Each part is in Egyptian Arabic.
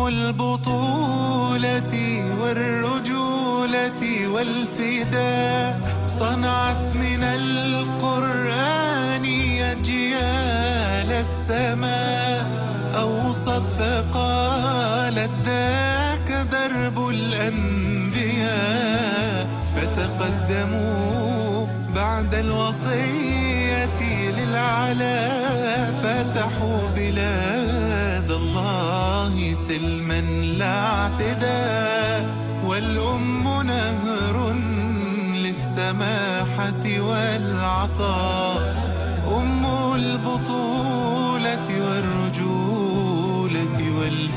البطولة والرجولة والفداء صنعت من القرآن أجيال السماء أوصت فقالت ذاك درب الأنبياء فتقدموا بعد الوصية للعلا فتحوا بلاد الله سلما لا اعتداء والأم نهر للسماحة والعطاء أم البطولة والرجولة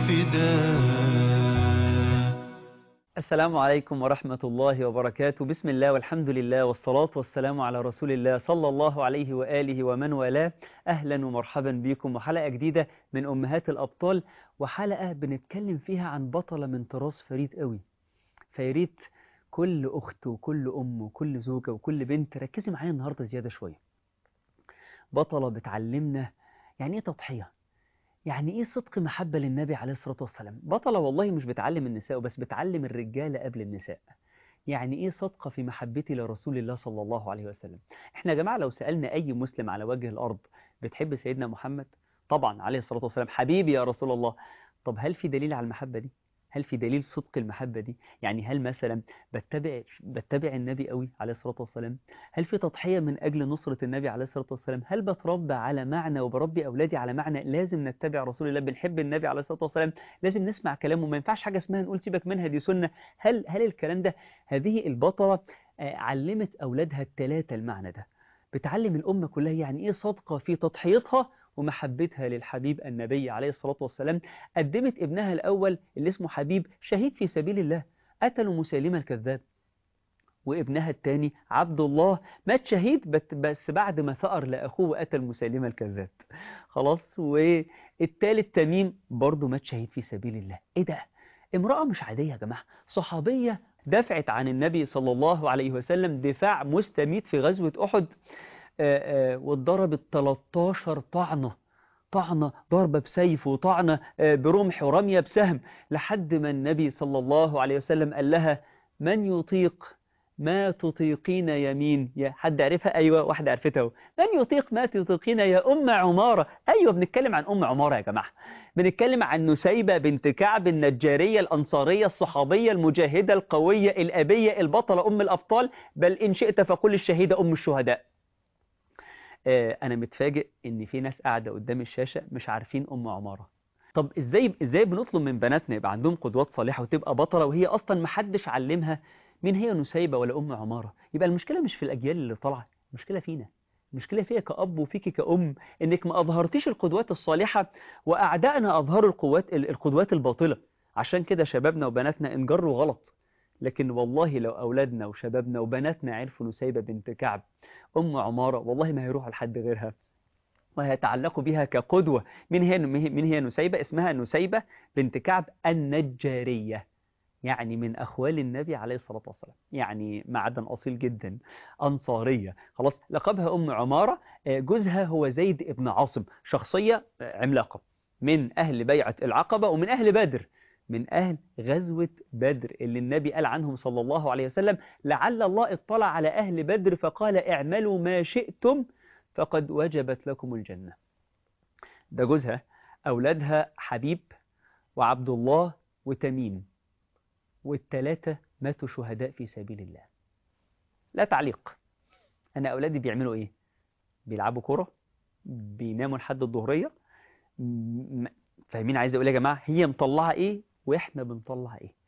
والفداء السلام عليكم ورحمة الله وبركاته بسم الله والحمد لله والصلاة والسلام على رسول الله صلى الله عليه وآله ومن والاه أهلا ومرحبا بكم وحلقة جديدة من أمهات الأبطال وحلقة بنتكلم فيها عن بطلة من طراز فريد قوي فياريت كل أخت وكل أم وكل زوجة وكل بنت ركزي معايا النهاردة زيادة شوية بطلة بتعلمنا يعني إيه تضحية يعني ايه صدق محبة للنبي عليه الصلاة والسلام بطلة والله مش بتعلم النساء بس بتعلم الرجالة قبل النساء يعني ايه صدقة في محبتي لرسول الله صلى الله عليه وسلم احنا يا جماعة لو سألنا اي مسلم على وجه الارض بتحب سيدنا محمد طبعا عليه الصلاة والسلام حبيبي يا رسول الله طب هل في دليل على المحبة دي هل في دليل صدق المحبة دي يعني هل مثلا بتبع بتبع النبي قوي عليه الصلاة والسلام هل في تضحية من أجل نصرة النبي عليه الصلاة والسلام هل بتربى على معنى وبربي أولادي على معنى لازم نتبع رسول الله بنحب النبي عليه الصلاة والسلام لازم نسمع كلامه ما ينفعش حاجة اسمها نقول سيبك منها دي سنة هل هل الكلام ده هذه البطلة آه، علمت أولادها الثلاثة المعنى ده بتعلم الأمة كلها يعني إيه صدقة في تضحيتها ومحبتها للحبيب النبي عليه الصلاة والسلام قدمت ابنها الأول اللي اسمه حبيب شهيد في سبيل الله قتلوا مسيلمة الكذاب وابنها الثاني عبد الله مات شهيد بت- بس بعد ما ثأر لأخوه وقتل مسيلمة الكذاب خلاص والثالث تميم برضه مات شهيد في سبيل الله ايه ده امرأة مش عادية يا جماعة صحابية دفعت عن النبي صلى الله عليه وسلم دفاع مستميت في غزوة أحد آه، آه، واتضربت 13 طعنة طعنة ضربة بسيف وطعنة آه، برمح ورمية بسهم لحد ما النبي صلى الله عليه وسلم قال لها من يطيق ما تطيقين يمين يا حد عرفها أيوة واحدة عرفتها اهو. من يطيق ما تطيقين يا أم عمارة أيوة بنتكلم عن أم عمارة يا جماعة بنتكلم عن نسيبة بنت كعب النجارية الأنصارية الصحابية المجاهدة القوية الأبية البطلة أم الأبطال بل إن شئت فقل الشهيدة أم الشهداء آه، انا متفاجئ ان في ناس قاعده قدام الشاشه مش عارفين ام عماره طب ازاي ازاي بنطلب من بناتنا يبقى عندهم قدوات صالحه وتبقى بطله وهي اصلا ما حدش علمها مين هي نسيبه ولا ام عماره يبقى المشكله مش في الاجيال اللي طالعه المشكله فينا المشكله فيا كاب وفيكي كأم انك ما اظهرتيش القدوات الصالحه واعدائنا اظهروا القوات القدوات الباطله عشان كده شبابنا وبناتنا انجروا غلط لكن والله لو اولادنا وشبابنا وبناتنا عرفوا نسيبه بنت كعب أم عمارة والله ما هيروحوا لحد غيرها وهيتعلقوا بها كقدوة من هي من هي نسيبة اسمها نسيبة بنت كعب النجارية يعني من أخوال النبي عليه الصلاة والسلام يعني معدن أصيل جدا أنصارية خلاص لقبها أم عمارة آه، جوزها هو زيد ابن عاصم شخصية آه، عملاقة من أهل بيعة العقبة ومن أهل بدر من أهل غزوة بدر اللي النبي قال عنهم صلى الله عليه وسلم لعل الله اطلع على أهل بدر فقال اعملوا ما شئتم فقد وجبت لكم الجنة ده جوزها أولادها حبيب وعبد الله وتميم والتلاتة ماتوا شهداء في سبيل الله لا تعليق أنا أولادي بيعملوا إيه بيلعبوا كرة بيناموا لحد الظهرية م- فاهمين عايز أقول يا جماعة هي مطلعة إيه وإحنا بنطلع إيه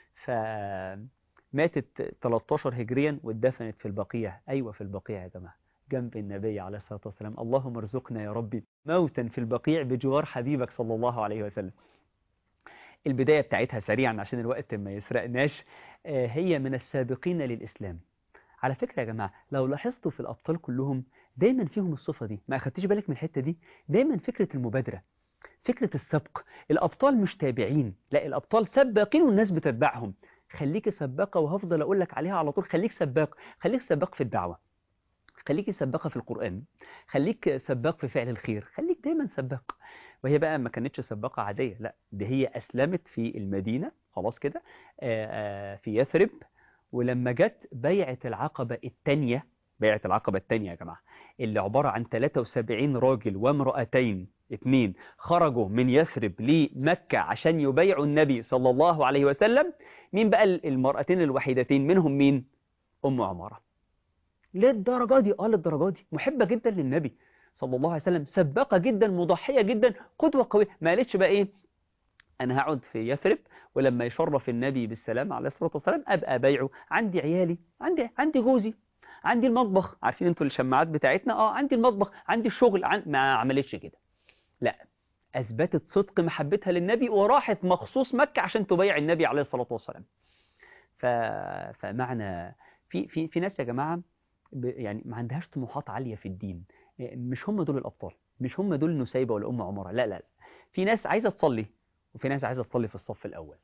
فماتت 13 هجريا واتدفنت في البقيع أيوة في البقيع يا جماعة جنب النبي عليه الصلاة والسلام اللهم ارزقنا يا ربي موتا في البقيع بجوار حبيبك صلى الله عليه وسلم البداية بتاعتها سريعا عشان الوقت ما يسرقناش آه، هي من السابقين للإسلام على فكرة يا جماعة لو لاحظتوا في الأبطال كلهم دايما فيهم الصفة دي ما أخدتش بالك من الحتة دي دايما فكرة المبادرة فكرة السبق الأبطال مش تابعين لا الأبطال سباقين والناس بتتبعهم خليك سباقة وهفضل أقول لك عليها على طول خليك سباق خليك سباق في الدعوة خليك سباقة في القرآن خليك سباق في فعل الخير خليك دايما سباق وهي بقى ما كانتش سباقة عادية لا دي هي أسلمت في المدينة خلاص كده آه، آه، في يثرب ولما جت بيعة العقبة الثانية بيعة العقبة الثانية يا جماعة اللي عبارة عن 73 راجل وامرأتين اتنين خرجوا من يثرب لمكة عشان يبايعوا النبي صلى الله عليه وسلم مين بقى المرأتين الوحيدتين منهم مين أم عمارة للدرجة دي اه للدرجة دي محبة جدا للنبي صلى الله عليه وسلم سباقة جدا مضحية جدا قدوة قوية ما قالتش بقى ايه انا هقعد في يثرب ولما يشرف النبي بالسلام عليه الصلاة والسلام ابقى بايعه عندي عيالي عندي عندي جوزي عندي المطبخ عارفين انتوا الشماعات بتاعتنا اه عندي المطبخ عندي الشغل عن... ما عملتش كده لا اثبتت صدق محبتها للنبي وراحت مخصوص مكة عشان تبايع النبي عليه الصلاة والسلام ف... فمعنى في في في ناس يا جماعة ب... يعني ما عندهاش طموحات عالية في الدين مش هم دول الأبطال مش هم دول نسيبة ولا أم عمرة لا لا لا في ناس عايزة تصلي وفي ناس عايزة تصلي في الصف الأول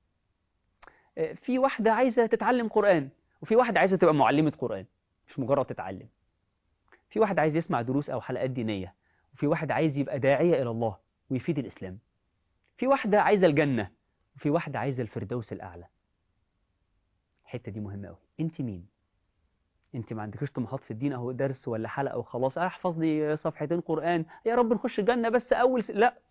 في واحدة عايزة تتعلم قرآن وفي واحدة عايزة تبقى معلمة قرآن مش مجرد تتعلم في واحد عايز يسمع دروس أو حلقات دينية وفي واحد عايز يبقى داعية إلى الله ويفيد الإسلام في واحدة عايزة الجنة وفي واحدة عايزة الفردوس الأعلى الحتة دي مهمة أوي أنت مين؟ انت ما عندكش طموحات في الدين اهو درس ولا حلقه وخلاص احفظ لي صفحتين قران يا رب نخش الجنه بس اول س... لا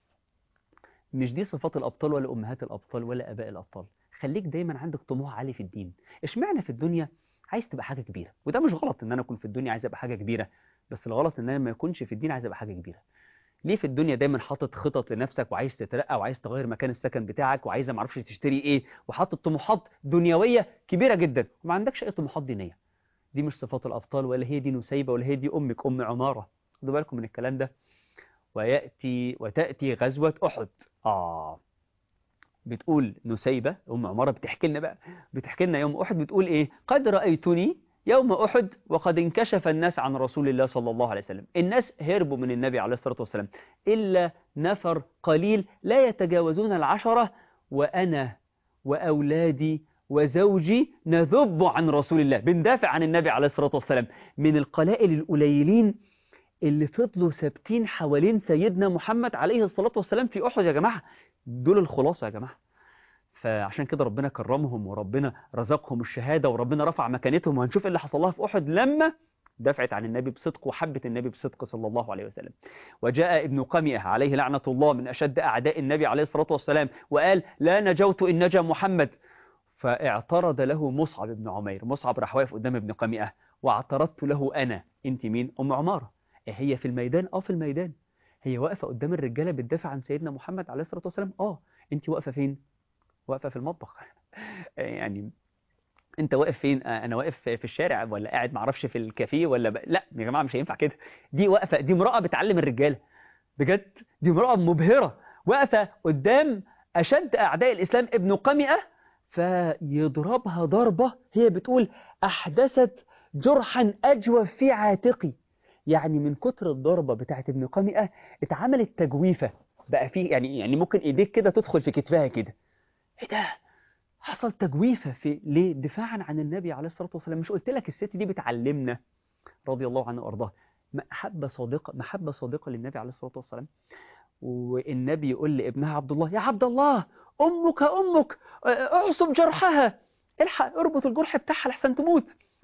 مش دي صفات الابطال ولا امهات الابطال ولا اباء الابطال خليك دايما عندك طموح عالي في الدين اشمعنى في الدنيا عايز تبقى حاجه كبيره وده مش غلط ان انا اكون في الدنيا عايز ابقى حاجه كبيره بس الغلط ان انا ما اكونش في الدين عايز ابقى حاجه كبيره ليه في الدنيا دايما حاطط خطط لنفسك وعايز تترقى وعايز تغير مكان السكن بتاعك وعايز ما اعرفش تشتري ايه وحاطط طموحات دنيويه كبيره جدا وما عندكش اي طموحات دينيه دي مش صفات الأبطال ولا هي دي نسيبة ولا هي دي أمك أم عمارة خدوا بالكم من الكلام ده ويأتي وتأتي غزوة أحد آه بتقول نسيبة أم عمارة بتحكي لنا بقى بتحكي لنا يوم أحد بتقول إيه قد رأيتني يوم أحد وقد انكشف الناس عن رسول الله صلى الله عليه وسلم الناس هربوا من النبي عليه الصلاة والسلام إلا نفر قليل لا يتجاوزون العشرة وأنا وأولادي وزوجي نذب عن رسول الله بندافع عن النبي عليه الصلاة والسلام من القلائل القليلين اللي فضلوا ثابتين حوالين سيدنا محمد عليه الصلاة والسلام في أحد يا جماعة دول الخلاصة يا جماعة فعشان كده ربنا كرمهم وربنا رزقهم الشهادة وربنا رفع مكانتهم وهنشوف اللي حصل لها في أحد لما دفعت عن النبي بصدق وحبت النبي بصدق صلى الله عليه وسلم وجاء ابن قمئة عليه لعنة الله من أشد أعداء النبي عليه الصلاة والسلام وقال لا نجوت إن نجا محمد فاعترض له مصعب بن عمير مصعب راح واقف قدام ابن قمئة واعترضت له أنا أنت مين أم عمارة هي في الميدان اه في الميدان هي واقفة قدام الرجالة بتدافع عن سيدنا محمد عليه الصلاة والسلام اه انت واقفة فين واقفة في المطبخ يعني انت واقف فين انا واقف في الشارع ولا قاعد معرفش في الكافيه ولا ب... لا يا جماعة مش هينفع كده دي واقفة دي امرأة بتعلم الرجالة بجد دي امرأة مبهرة واقفة قدام أشد أعداء الإسلام ابن قمئة فيضربها ضربة هي بتقول أحدثت جرحا أجوف في عاتقي يعني من كتر الضربة بتاعت ابن قمئة اتعملت تجويفة بقى فيه يعني يعني ممكن ايديك كده تدخل في كتفها كده ايه ده حصل تجويفة في ليه دفاعا عن النبي عليه الصلاة والسلام مش قلت لك الست دي بتعلمنا رضي الله عنه وارضاه محبة صادقة محبة صادقة للنبي عليه الصلاة والسلام والنبي يقول لابنها عبد الله يا عبد الله أمك أمك اعصب جرحها الحق اربط الجرح بتاعها لحسن تموت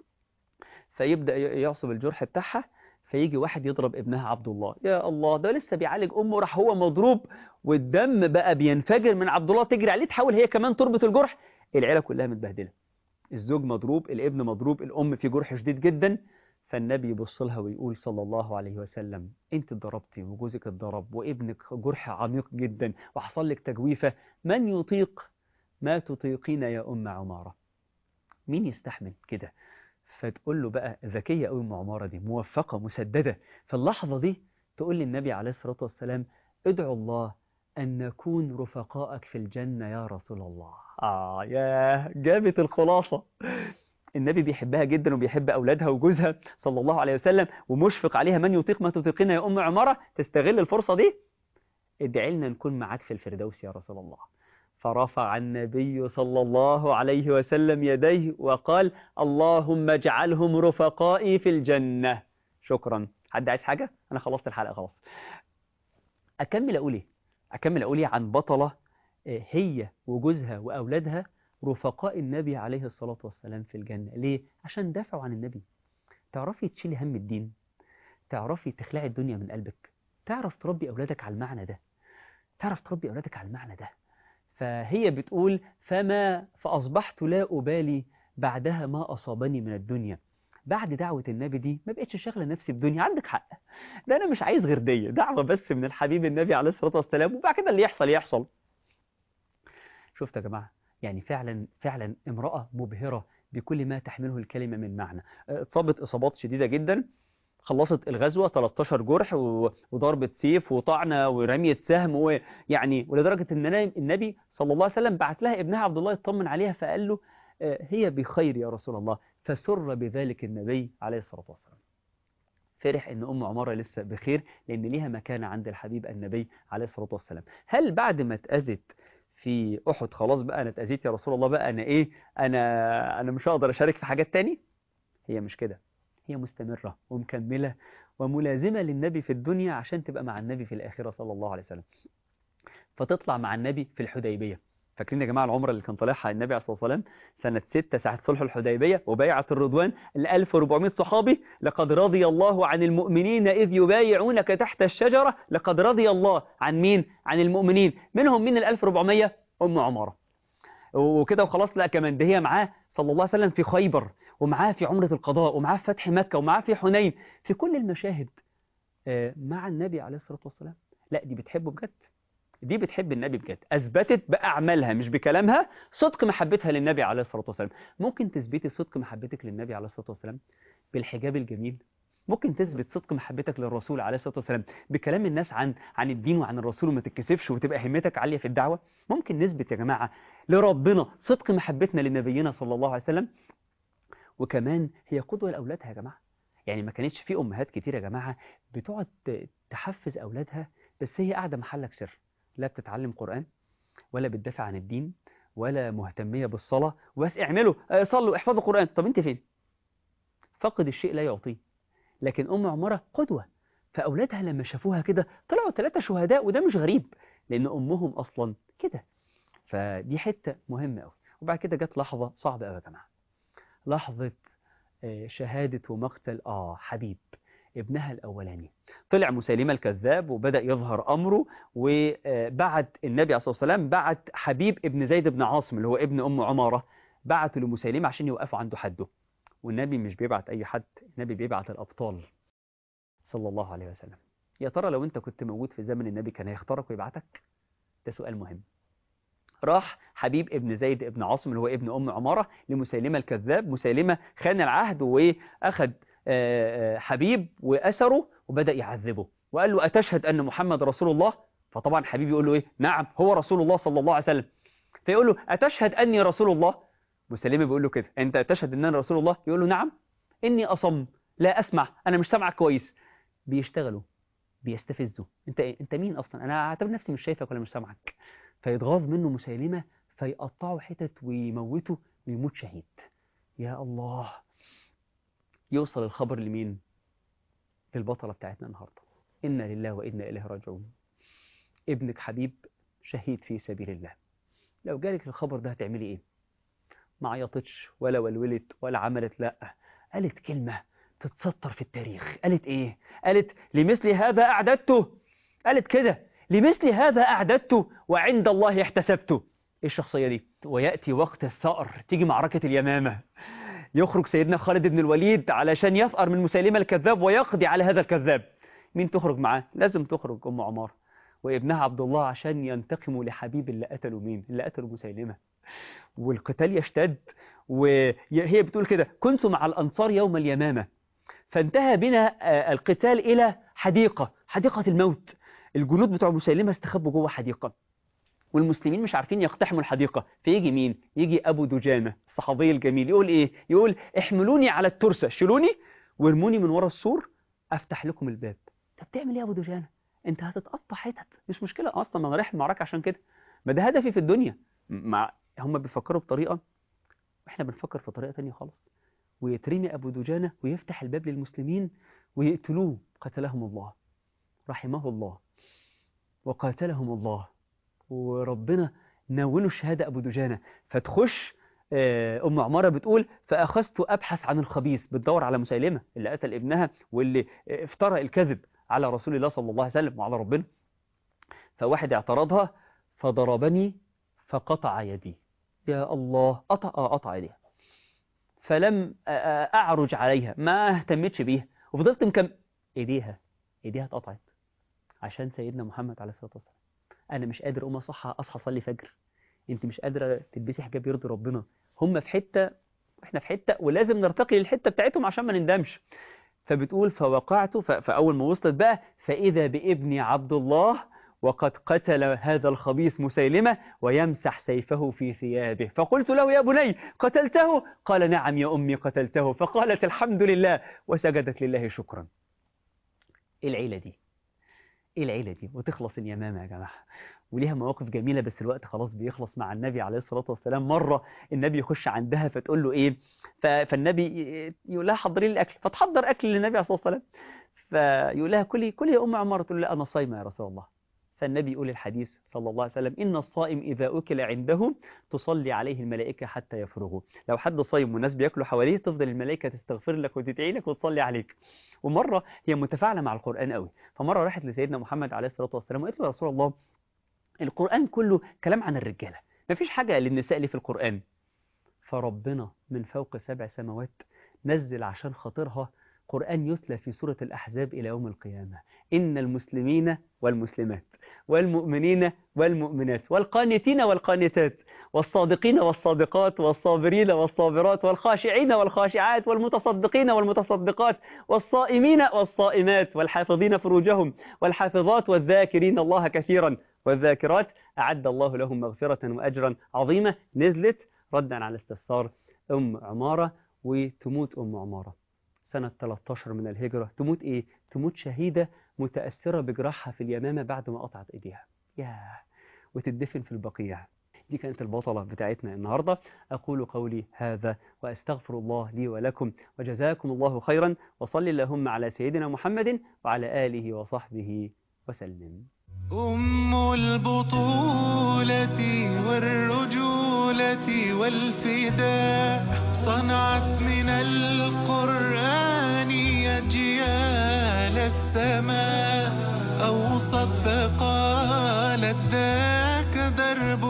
فيبدأ يعصب الجرح بتاعها فيجي واحد يضرب ابنها عبد الله يا الله ده لسه بيعالج أمه راح هو مضروب والدم بقى بينفجر من عبد الله تجري عليه تحاول هي كمان تربط الجرح العيلة كلها متبهدلة الزوج مضروب الابن مضروب الأم في جرح شديد جدا فالنبي يبص لها ويقول صلى الله عليه وسلم انت اتضربتي وجوزك اتضرب وابنك جرح عميق جدا وحصل لك تجويفة من يطيق ما تطيقين يا أم عمارة مين يستحمل كده فتقول له بقى ذكية أو أم عمارة دي موفقة مسددة في اللحظة دي تقول للنبي عليه الصلاة والسلام ادعو الله أن نكون رفقائك في الجنة يا رسول الله آه يا جابت الخلاصة النبي بيحبها جدا وبيحب أولادها وجوزها صلى الله عليه وسلم ومشفق عليها من يطيق ما تطيقين يا أم عمارة تستغل الفرصة دي ادعي لنا نكون معاك في الفردوس يا رسول الله فرفع النبي صلى الله عليه وسلم يديه وقال اللهم اجعلهم رفقائي في الجنة شكرا حد عايز حاجة؟ أنا خلصت الحلقة خلاص أكمل أقول إيه أكمل أقول إيه عن بطلة آه، هي وجوزها وأولادها رفقاء النبي عليه الصلاة والسلام في الجنة ليه؟ عشان دافعوا عن النبي تعرفي تشيلي هم الدين تعرفي تخلعي الدنيا من قلبك تعرف تربي أولادك على المعنى ده تعرف تربي أولادك على المعنى ده فهي بتقول فما فأصبحت لا أبالي بعدها ما أصابني من الدنيا بعد دعوة النبي دي ما بقتش شاغلة نفسي بدنيا عندك حق ده أنا مش عايز غير دي دعوة بس من الحبيب النبي عليه الصلاة والسلام وبعد كده اللي يحصل يحصل شفت يا جماعة يعني فعلا فعلا امرأة مبهرة بكل ما تحمله الكلمة من معنى اه، اتصابت إصابات شديدة جدا خلصت الغزوة 13 جرح و- وضربة سيف وطعنة ورمية سهم ويعني ولدرجة ان أنا- النبي صلى الله عليه وسلم بعت لها ابنها عبد الله يطمن عليها فقال له اه، هي بخير يا رسول الله فسر بذلك النبي عليه الصلاة والسلام فرح ان ام عمارة لسه بخير لان ليها مكانة عند الحبيب النبي عليه الصلاة والسلام هل بعد ما اتأذت في احد خلاص بقى انا اتأذيت يا رسول الله بقى انا ايه انا انا مش هقدر اشارك في حاجات تاني هي مش كده هي مستمرة ومكملة وملازمة للنبي في الدنيا عشان تبقى مع النبي في الآخرة صلى الله عليه وسلم فتطلع مع النبي في الحديبية فاكرين يا جماعة العمرة اللي كان طالعها النبي عليه الصلاة والسلام سنة 6 ساعة صلح الحديبية وبيعة الرضوان ل 1400 صحابي لقد رضي الله عن المؤمنين إذ يبايعونك تحت الشجرة لقد رضي الله عن مين؟ عن المؤمنين منهم من ال 1400 أم عمارة وكده وخلاص لا كمان ده هي معاه صلى الله عليه وسلم في خيبر ومعاه في عمرة القضاء ومعاه في فتح مكة ومعاه في حنين في كل المشاهد آه، مع النبي عليه الصلاة والسلام لا دي بتحبه بجد دي بتحب النبي بجد أثبتت بأعمالها مش بكلامها صدق محبتها للنبي عليه الصلاة والسلام ممكن تثبتي صدق محبتك للنبي عليه الصلاة والسلام بالحجاب الجميل ممكن تثبت صدق محبتك للرسول عليه الصلاة والسلام بكلام الناس عن عن الدين وعن الرسول وما تتكسفش وتبقى همتك عالية في الدعوة ممكن نثبت يا جماعة لربنا صدق محبتنا لنبينا صلى الله عليه وسلم وكمان هي قدوة لأولادها يا جماعة يعني ما كانتش في أمهات كتير يا جماعة بتقعد ت- تحفز أولادها بس هي قاعدة محلك سر لا بتتعلم قرآن ولا بتدافع عن الدين ولا مهتمية بالصلاة بس اعملوا آه، صلوا احفظوا قرآن طب انت فين فقد الشيء لا يعطيه لكن أم عمارة قدوة فأولادها لما شافوها كده طلعوا ثلاثة شهداء وده مش غريب لأن أمهم أصلا كده فدي حتة مهمة أوي وبعد كده جت لحظة صعبة أوي يا جماعة لحظة آه، شهادة ومقتل آه حبيب ابنها الأولاني طلع مسيلمة الكذاب وبدأ يظهر أمره وبعت النبي عليه الصلاة والسلام بعت حبيب ابن زيد بن عاصم اللي هو ابن أم عمارة بعته لمسيلمة عشان يوقفوا عنده حده والنبي مش بيبعت أي حد النبي بيبعت الأبطال صلى الله عليه وسلم يا ترى لو أنت كنت موجود في زمن النبي كان هيختارك ويبعتك ده سؤال مهم راح حبيب ابن زيد ابن عاصم اللي هو ابن أم عمارة لمسيلمة الكذاب مسيلمة خان العهد وأخذ آه، آه، حبيب وأسره وبدأ يعذبه وقال له أتشهد أن محمد رسول الله فطبعا حبيب يقول له إيه نعم هو رسول الله صلى الله عليه وسلم فيقول له أتشهد أني رسول الله مسيلمة بيقول له كده أنت تشهد أن أنا رسول الله يقول له نعم إني أصم لا أسمع أنا مش سامعك كويس بيشتغلوا بيستفزوا أنت إيه؟ أنت مين أصلا أنا أعتبر نفسي مش شايفك ولا مش سامعك فيتغاظ منه مسيلمة فيقطعه حتت ويموته ويموت شهيد يا الله يوصل الخبر لمين للبطلة بتاعتنا النهاردة إنا لله وإنا إليه راجعون ابنك حبيب شهيد في سبيل الله لو جالك الخبر ده هتعملي إيه ما عيطتش ولا ولولت ولا عملت لا قالت كلمة تتسطر في التاريخ قالت إيه قالت لمثل هذا أعددته قالت كده لمثل هذا أعددته وعند الله احتسبته إيه الشخصية دي ويأتي وقت الثأر تيجي معركة اليمامة يخرج سيدنا خالد بن الوليد علشان يثأر من مسيلمة الكذاب ويقضي على هذا الكذاب مين تخرج معاه لازم تخرج أم عمار وابنها عبد الله عشان ينتقموا لحبيب اللي قتلوا مين اللي قتلوا مسيلمة والقتال يشتد وهي بتقول كده كنت مع الأنصار يوم اليمامة فانتهى بنا آه، القتال إلى حديقة حديقة الموت الجنود بتوع مسيلمة استخبوا جوه حديقة والمسلمين مش عارفين يقتحموا الحديقة فيجي مين يجي أبو دجانة الصحابي الجميل يقول إيه يقول احملوني على الترسة شيلوني وارموني من ورا السور أفتح لكم الباب طب تعمل إيه يا أبو دجانة أنت هتتقطع حتت مش مشكلة أصلا ما أنا رايح المعركة عشان كده ما ده هدفي في الدنيا مع هم بيفكروا بطريقة واحنا بنفكر في طريقة تانية خالص ويترمي أبو دجانة ويفتح الباب للمسلمين ويقتلوه قتلهم الله رحمه الله وقاتلهم الله وربنا ناوله الشهادة أبو دجانة فتخش آه، أم عمارة بتقول فأخذت أبحث عن الخبيث بتدور على مسيلمة اللي قتل ابنها واللي آه، افترى الكذب على رسول الله صلى الله عليه وسلم وعلى ربنا فواحد اعترضها فضربني فقطع يدي يا الله قطع آه، قطع يديها فلم آه، آه، أعرج عليها ما اهتمتش بيها وفضلت مكم ايديها ايديها اتقطعت عشان سيدنا محمد عليه الصلاة والسلام انا مش قادر اقوم اصحى اصحى اصلي فجر انت مش قادرة تلبسي حجاب يرضي ربنا هم في حتة واحنا في حتة ولازم نرتقي للحتة بتاعتهم عشان ما نندمش فبتقول فوقعت ف- فأول ما وصلت بقى فإذا بابني عبد الله وقد قتل هذا الخبيث مسيلمة ويمسح سيفه في ثيابه فقلت له يا بني قتلته قال نعم يا أمي قتلته فقالت الحمد لله وسجدت لله شكرا إيه العيلة دي ايه العيلة دي وتخلص اليمامة يا جماعة وليها مواقف جميلة بس الوقت خلاص بيخلص مع النبي عليه الصلاة والسلام مرة النبي يخش عندها فتقول له ايه ف- فالنبي ي- يقول لها حضري لي الاكل فتحضر اكل للنبي عليه الصلاة والسلام فيقول لها كلي كلي يا ام عمارة تقول له انا صايمة يا رسول الله فالنبي يقول الحديث صلى الله عليه وسلم إن الصائم إذا أكل عنده تصلي عليه الملائكة حتى يفرغوا لو حد صايم والناس بياكلوا حواليه تفضل الملائكة تستغفر لك وتدعي لك وتصلي عليك ومرة هي متفاعلة مع القرآن قوي فمرة راحت لسيدنا محمد عليه الصلاة والسلام وقالت له يا رسول الله القرآن كله كلام عن الرجالة مفيش حاجة للنساء اللي في القرآن فربنا من فوق سبع سماوات نزل عشان خاطرها قرآن يتلى في سورة الأحزاب إلى يوم القيامة إن المسلمين والمسلمات والمؤمنين والمؤمنات والقانتين والقانتات والصادقين والصادقات والصابرين والصابرات والخاشعين والخاشعات والمتصدقين والمتصدقات والصائمين والصائمات والحافظين فروجهم والحافظات والذاكرين الله كثيرا والذاكرات أعد الله لهم مغفرة وأجرا عظيمة نزلت ردا على استفسار أم عمارة وتموت أم عمارة سنة 13 من الهجرة تموت إيه؟ تموت شهيدة متأثرة بجراحها في اليمامة بعد ما قطعت إيديها ياه وتدفن في البقيع دي كانت البطلة بتاعتنا النهاردة أقول قولي هذا وأستغفر الله لي ولكم وجزاكم الله خيرا وصل اللهم على سيدنا محمد وعلى آله وصحبه وسلم أم البطولة والرجولة والفداء صنعت من القرآن أجيال السماء أوصت فقالت ذاك درب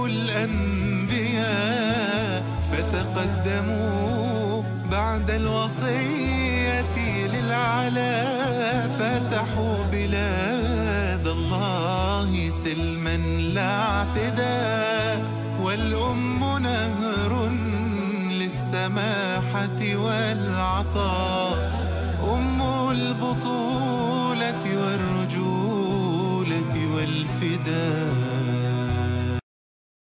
الأنبياء فتقدموا بعد الوصية للعلا فتحوا بلاد الله سلما لا اعتداء والأم نهر للسماحة والعطاء أم البطولة والرجولة والفداء